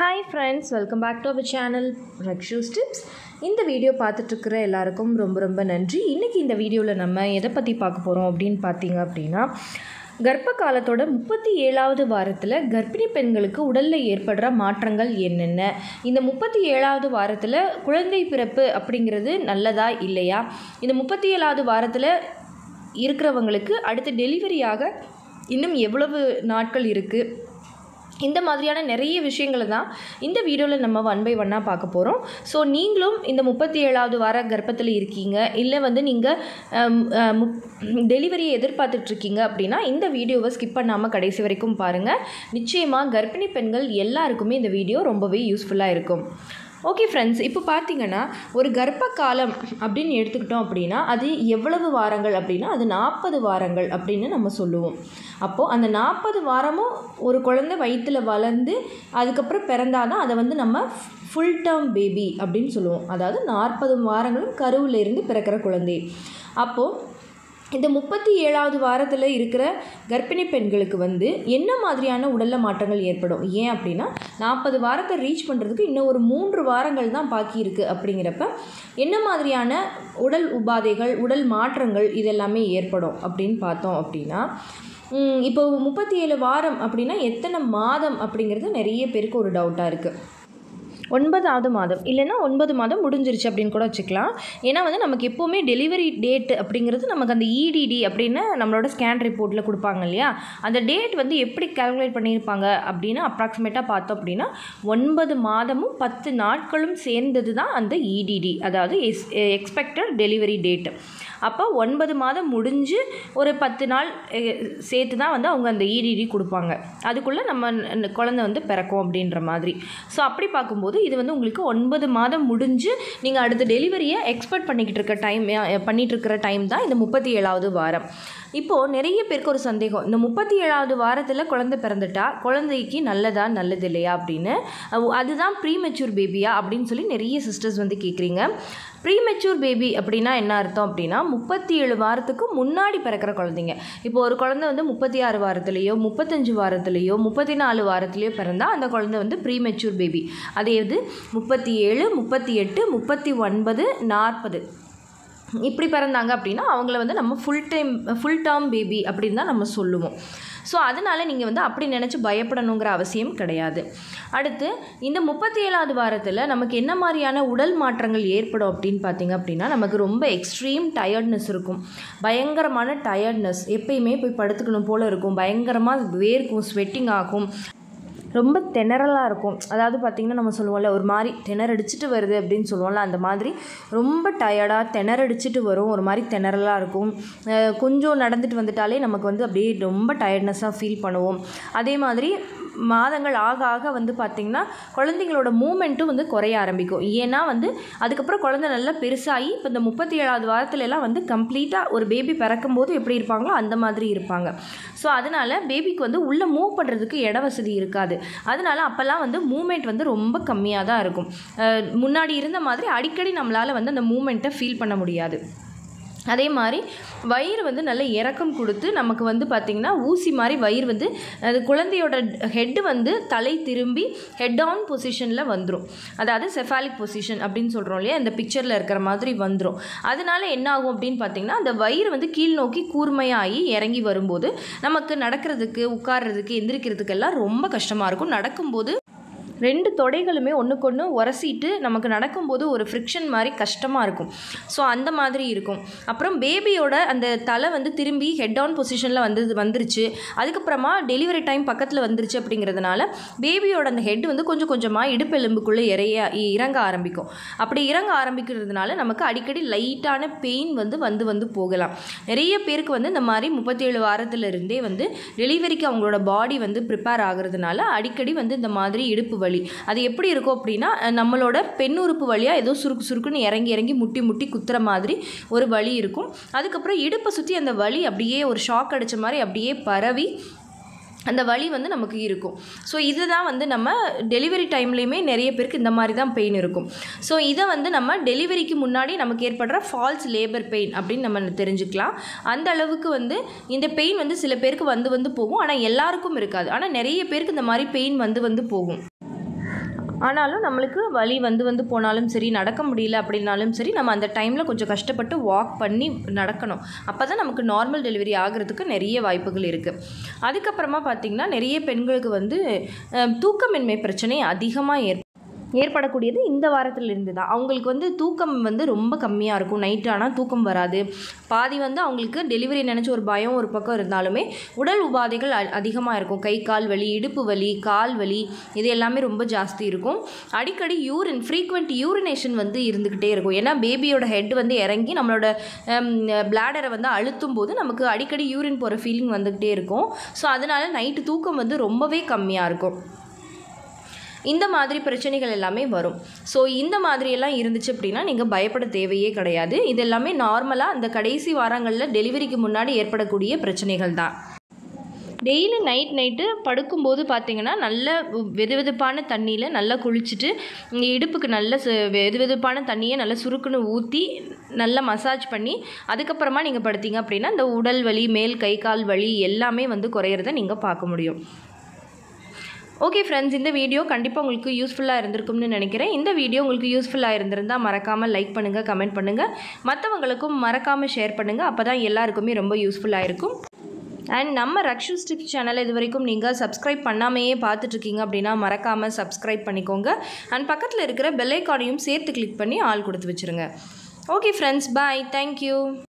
hi friends welcome back to our channel Rakshus tips இந்த video பார்த்துட்ருக்கிற எல்லாருக்கும் ரொம்ப ரொம்ப நன்றி இன்றைக்கி இந்த வீடியோவில் நம்ம எதை பற்றி பார்க்க போகிறோம் அப்படின்னு பார்த்தீங்க அப்படின்னா கர்ப்ப காலத்தோட முப்பத்தி ஏழாவது வாரத்தில் கர்ப்பிணி பெண்களுக்கு உடலில் ஏற்படுற மாற்றங்கள் என்னென்ன இந்த முப்பத்தி ஏழாவது வாரத்தில் குழந்தை பிறப்பு அப்படிங்கிறது நல்லதா இல்லையா இந்த முப்பத்தி ஏழாவது வாரத்தில் இருக்கிறவங்களுக்கு அடுத்து டெலிவரியாக இன்னும் எவ்வளவு நாட்கள் இருக்குது இந்த மாதிரியான நிறைய விஷயங்களை தான் இந்த வீடியோவில் நம்ம ஒன் பை ஒன்னாக பார்க்க போகிறோம் ஸோ நீங்களும் இந்த முப்பத்தி ஏழாவது வார கர்ப்பத்தில் இருக்கீங்க இல்லை வந்து நீங்கள் டெலிவரியை எதிர்பார்த்துட்ருக்கீங்க அப்படின்னா இந்த வீடியோவை ஸ்கிப் பண்ணாமல் கடைசி வரைக்கும் பாருங்கள் நிச்சயமாக கர்ப்பிணி பெண்கள் எல்லாருக்குமே இந்த வீடியோ ரொம்பவே யூஸ்ஃபுல்லாக இருக்கும் ஓகே ஃப்ரெண்ட்ஸ் இப்போ பார்த்தீங்கன்னா ஒரு கர்ப்ப காலம் அப்படின்னு எடுத்துக்கிட்டோம் அப்படின்னா அது எவ்வளவு வாரங்கள் அப்படின்னா அது நாற்பது வாரங்கள் அப்படின்னு நம்ம சொல்லுவோம் அப்போது அந்த நாற்பது வாரமும் ஒரு குழந்தை வயிற்றில் வளர்ந்து அதுக்கப்புறம் பிறந்தாதான் அதை வந்து நம்ம ஃபுல் டேர்ம் பேபி அப்படின்னு சொல்லுவோம் அதாவது நாற்பது வாரங்களும் கருவில் இருந்து பிறக்கிற குழந்தை அப்போது இந்த முப்பத்தி ஏழாவது வாரத்தில் இருக்கிற கர்ப்பிணி பெண்களுக்கு வந்து என்ன மாதிரியான உடலில் மாற்றங்கள் ஏற்படும் ஏன் அப்படின்னா நாற்பது வாரத்தை ரீச் பண்ணுறதுக்கு இன்னும் ஒரு மூன்று வாரங்கள் தான் பாக்கி இருக்குது அப்படிங்கிறப்ப என்ன மாதிரியான உடல் உபாதைகள் உடல் மாற்றங்கள் இதெல்லாமே ஏற்படும் அப்படின்னு பார்த்தோம் அப்படின்னா இப்போ முப்பத்தி ஏழு வாரம் அப்படின்னா எத்தனை மாதம் அப்படிங்கிறது நிறைய பேருக்கு ஒரு டவுட்டாக இருக்குது ஒன்பதாவது மாதம் இல்லைன்னா ஒன்பது மாதம் முடிஞ்சிருச்சு அப்படின்னு கூட வச்சுக்கலாம் ஏன்னா வந்து நமக்கு எப்போவுமே டெலிவரி டேட் அப்படிங்கிறது நமக்கு அந்த இடிடி அப்படின்னு நம்மளோட ஸ்கேன் ரிப்போர்ட்டில் கொடுப்பாங்க இல்லையா அந்த டேட் வந்து எப்படி கால்குலேட் பண்ணியிருப்பாங்க அப்படின்னு அப்ராக்சிமேட்டாக பார்த்தோம் அப்படின்னா ஒன்பது மாதமும் பத்து நாட்களும் சேர்ந்தது தான் அந்த இடிடி அதாவது எஸ் எக்ஸ்பெக்டட் டெலிவரி டேட்டு அப்போ ஒன்பது மாதம் முடிஞ்சு ஒரு பத்து நாள் சேர்த்து தான் வந்து அவங்க அந்த இடிடி கொடுப்பாங்க அதுக்குள்ளே நம்ம குழந்தை வந்து பிறக்கும் அப்படின்ற மாதிரி ஸோ அப்படி பார்க்கும்போது இது வந்து உங்களுக்கு ஒன்பது மாதம் முடிஞ்சு நீங்கள் அடுத்த டெலிவரியை எக்ஸ்பெக்ட் பண்ணிக்கிட்டு இருக்க டைம் பண்ணிகிட்டு இருக்கிற டைம் தான் இந்த முப்பத்தி ஏழாவது வாரம் இப்போது நிறைய பேருக்கு ஒரு சந்தேகம் இந்த முப்பத்தி ஏழாவது வாரத்தில் குழந்தை பிறந்துட்டா குழந்தைக்கு நல்லதா நல்லது இல்லையா அப்படின்னு அதுதான் ப்ரீ மெச்சூர் பேபியா அப்படின்னு சொல்லி நிறைய சிஸ்டர்ஸ் வந்து கேட்குறீங்க ப்ரீ மெச்சூர் பேபி அப்படின்னா என்ன அர்த்தம் அப்படின்னா முப்பத்தி ஏழு வாரத்துக்கு முன்னாடி பிறக்கிற குழந்தைங்க இப்போ ஒரு குழந்தை வந்து முப்பத்தி ஆறு வாரத்துலேயோ முப்பத்தஞ்சு வாரத்துலேயோ முப்பத்தி நாலு வாரத்துலேயோ பிறந்தால் அந்த குழந்தை வந்து ப்ரீ மெச்சூர் பேபி அதே இது முப்பத்தி ஏழு முப்பத்தி எட்டு முப்பத்தி ஒன்பது நாற்பது இப்படி பிறந்தாங்க அப்படின்னா அவங்கள வந்து நம்ம full time full term baby அப்படின்னு தான் நம்ம சொல்லுவோம் ஸோ அதனால் நீங்கள் வந்து அப்படி நினச்சி பயப்படணுங்கிற அவசியம் கிடையாது அடுத்து இந்த முப்பத்தி ஏழாவது வாரத்தில் நமக்கு என்ன மாதிரியான உடல் மாற்றங்கள் ஏற்படும் அப்படின்னு பார்த்தீங்க அப்படின்னா நமக்கு ரொம்ப எக்ஸ்ட்ரீம் டயர்ட்னஸ் இருக்கும் பயங்கரமான டயர்ட்னஸ் எப்பயுமே போய் படுத்துக்கணும் போல் இருக்கும் பயங்கரமாக வேர்க்கும் ஸ்வெட்டிங் ஆகும் ரொம்ப திணறலாக இருக்கும் அதாவது பார்த்திங்கன்னா நம்ம சொல்லுவோம்ல ஒரு மாதிரி திணறடிச்சிட்டு வருது அப்படின்னு சொல்லுவோம்ல அந்த மாதிரி ரொம்ப டயர்டாக திணறடிச்சிட்டு வரும் ஒரு மாதிரி திணறலாக இருக்கும் கொஞ்சம் நடந்துட்டு வந்துட்டாலே நமக்கு வந்து அப்படியே ரொம்ப டயர்ட்னஸாக ஃபீல் பண்ணுவோம் அதே மாதிரி மாதங்கள் ஆக ஆக வந்து பார்த்திங்கன்னா குழந்தைங்களோட மூமெண்ட்டும் வந்து குறைய ஆரம்பிக்கும் ஏன்னா வந்து அதுக்கப்புறம் குழந்தை நல்லா பெருசாகி இப்போ இந்த முப்பத்தி ஏழாவது வாரத்துலலாம் வந்து கம்ப்ளீட்டாக ஒரு பேபி பிறக்கும்போது எப்படி இருப்பாங்களோ அந்த மாதிரி இருப்பாங்க ஸோ அதனால் பேபிக்கு வந்து உள்ளே மூவ் பண்ணுறதுக்கு இட வசதி இருக்காது அதனால அப்போல்லாம் வந்து மூமெண்ட் வந்து ரொம்ப கம்மியாக தான் இருக்கும் முன்னாடி இருந்த மாதிரி அடிக்கடி நம்மளால் வந்து அந்த மூமெண்ட்டை ஃபீல் பண்ண முடியாது அதே மாதிரி வயிறு வந்து நல்ல இறக்கம் கொடுத்து நமக்கு வந்து பார்த்திங்கன்னா ஊசி மாதிரி வயிறு வந்து அது குழந்தையோட ஹெட்டு வந்து தலை திரும்பி ஹெட் ஆன் பொசிஷனில் வந்துடும் அதாவது செஃபாலிக் பொசிஷன் அப்படின்னு சொல்கிறோம் இல்லையா இந்த பிக்சரில் இருக்கிற மாதிரி வந்துடும் அதனால என்ன ஆகும் அப்படின்னு பார்த்திங்கன்னா அந்த வயிறு வந்து கீழ் நோக்கி கூர்மையாகி இறங்கி வரும்போது நமக்கு நடக்கிறதுக்கு உட்கார்றதுக்கு எந்திரிக்கிறதுக்கெல்லாம் ரொம்ப கஷ்டமாக இருக்கும் நடக்கும்போது ரெண்டு தொடைகளுமே ஒன்றுக்கு ஒன்று உரசிட்டு நமக்கு நடக்கும்போது ஒரு ஃப்ரிக்ஷன் மாதிரி கஷ்டமாக இருக்கும் ஸோ அந்த மாதிரி இருக்கும் அப்புறம் பேபியோட அந்த தலை வந்து திரும்பி ஹெட் ஆன் பொசிஷனில் வந்து வந்துருச்சு அதுக்கப்புறமா டெலிவரி டைம் பக்கத்தில் வந்துருச்சு அப்படிங்கிறதுனால பேபியோட அந்த ஹெட் வந்து கொஞ்சம் கொஞ்சமாக இடுப்பெலும்புக்குள்ளே இறைய இறங்க ஆரம்பிக்கும் அப்படி இறங்க ஆரம்பிக்கிறதுனால நமக்கு அடிக்கடி லைட்டான பெயின் வந்து வந்து வந்து போகலாம் நிறைய பேருக்கு வந்து இந்த மாதிரி முப்பத்தேழு வாரத்திலிருந்தே வந்து டெலிவரிக்கு அவங்களோட பாடி வந்து ப்ரிப்பேர் ஆகிறதுனால அடிக்கடி வந்து இந்த மாதிரி இடுப்பு வலி அது எப்படி இருக்கும் அப்படின்னா நம்மளோட பெண் உறுப்பு வழியாக ஏதோ சுருக்கு சுருக்குன்னு இறங்கி இறங்கி முட்டி முட்டி குத்துற மாதிரி ஒரு வலி இருக்கும் அதுக்கப்புறம் இடுப்பை சுற்றி அந்த வலி அப்படியே ஒரு ஷாக் அடித்த மாதிரி அப்படியே பரவி அந்த வலி வந்து நமக்கு இருக்கும் ஸோ இதுதான் வந்து நம்ம டெலிவரி டைம்லேயுமே நிறைய பேருக்கு இந்த மாதிரி தான் பெயின் இருக்கும் ஸோ இதை வந்து நம்ம டெலிவரிக்கு முன்னாடி நமக்கு ஏற்படுற ஃபால்ஸ் லேபர் பெயின் அப்படின்னு நம்ம தெரிஞ்சுக்கலாம் அந்த அளவுக்கு வந்து இந்த பெயின் வந்து சில பேருக்கு வந்து வந்து போகும் ஆனால் எல்லாருக்கும் இருக்காது ஆனால் நிறைய பேருக்கு இந்த மாதிரி பெயின் வந்து வந்து போகும் ஆனாலும் நம்மளுக்கு வலி வந்து வந்து போனாலும் சரி நடக்க முடியல அப்படின்னாலும் சரி நம்ம அந்த டைமில் கொஞ்சம் கஷ்டப்பட்டு வாக் பண்ணி நடக்கணும் அப்போ தான் நமக்கு நார்மல் டெலிவரி ஆகிறதுக்கு நிறைய வாய்ப்புகள் இருக்குது அதுக்கப்புறமா பார்த்திங்கன்னா நிறைய பெண்களுக்கு வந்து அஹ், தூக்கமின்மை பிரச்சனை அதிகமாக ஏற்ப ஏற்படக்கூடியது இந்த வாரத்தில் இருந்து தான் அவங்களுக்கு வந்து தூக்கம் வந்து ரொம்ப கம்மியாக இருக்கும் நைட் ஆனால் தூக்கம் வராது பாதி வந்து அவங்களுக்கு டெலிவரி நினச்ச ஒரு பயம் ஒரு பக்கம் இருந்தாலுமே உடல் உபாதைகள் அ- அதிகமாக இருக்கும் கை கால் வலி இடுப்பு வலி கால் வலி இது எல்லாமே ரொம்ப ஜாஸ்தி இருக்கும் அடிக்கடி யூரின் ஃப்ரீக்வெண்ட் யூரினேஷன் வந்து இருந்துக்கிட்டே இருக்கும் ஏன்னா பேபியோட ஹெட் வந்து இறங்கி நம்மளோட பிளாடரை வந்து அழுத்தும் போது நமக்கு அடிக்கடி யூரின் போகிற ஃபீலிங் வந்துக்கிட்டே இருக்கும் ஸோ அதனால நைட்டு தூக்கம் வந்து ரொம்பவே கம்மியாக இருக்கும் இந்த மாதிரி பிரச்சனைகள் எல்லாமே வரும் ஸோ இந்த மாதிரியெல்லாம் இருந்துச்சு அப்படின்னா நீங்கள் பயப்பட தேவையே கிடையாது இது எல்லாமே நார்மலாக அந்த கடைசி வாரங்களில் டெலிவரிக்கு முன்னாடி ஏற்படக்கூடிய பிரச்சனைகள் தான் டெய்லி நைட் நைட்டு படுக்கும்போது பார்த்தீங்கன்னா நல்ல வெது வெதுப்பான தண்ணியில் நல்லா குளிச்சுட்டு இங்க இடுப்புக்கு நல்ல சு- வெது வெதுப்பான தண்ணியை நல்லா சுருக்குன்னு ஊற்றி நல்லா மசாஜ் பண்ணி அதுக்கப்புறமா நீங்கள் படுத்தீங்க அப்படின்னா இந்த உடல் வலி மேல் கை கால் வலி எல்லாமே வந்து குறையிறத நீங்கள் பார்க்க முடியும் ஓகே ஃப்ரெண்ட்ஸ் இந்த வீடியோ கண்டிப்பாக உங்களுக்கு யூஸ்ஃபுல்லாக இருந்திருக்கும்னு நினைக்கிறேன் இந்த வீடியோ உங்களுக்கு யூஸ்ஃபுல்லாக இருந்திருந்தால் மறக்காமல் லைக் பண்ணுங்கள் கமெண்ட் பண்ணுங்கள் மற்றவங்களுக்கும் மறக்காமல் ஷேர் பண்ணுங்கள் அப்போ தான் எல்லாருக்குமே ரொம்ப யூஸ்ஃபுல்லாக இருக்கும் அண்ட் நம்ம ரக்ஷு ஸ்டிப்ஸ் சேனல் இது வரைக்கும் நீங்கள் சப்ஸ்கிரைப் பண்ணாமையே பார்த்துட்ருக்கீங்க அப்படின்னா மறக்காமல் சப்ஸ்கிரைப் பண்ணிக்கோங்க அண்ட் பக்கத்தில் இருக்கிற பெல் ஐக்கானையும் சேர்த்து கிளிக் பண்ணி ஆள் கொடுத்து வச்சுருங்க ஓகே ஃப்ரெண்ட்ஸ் பாய் தேங்க்யூ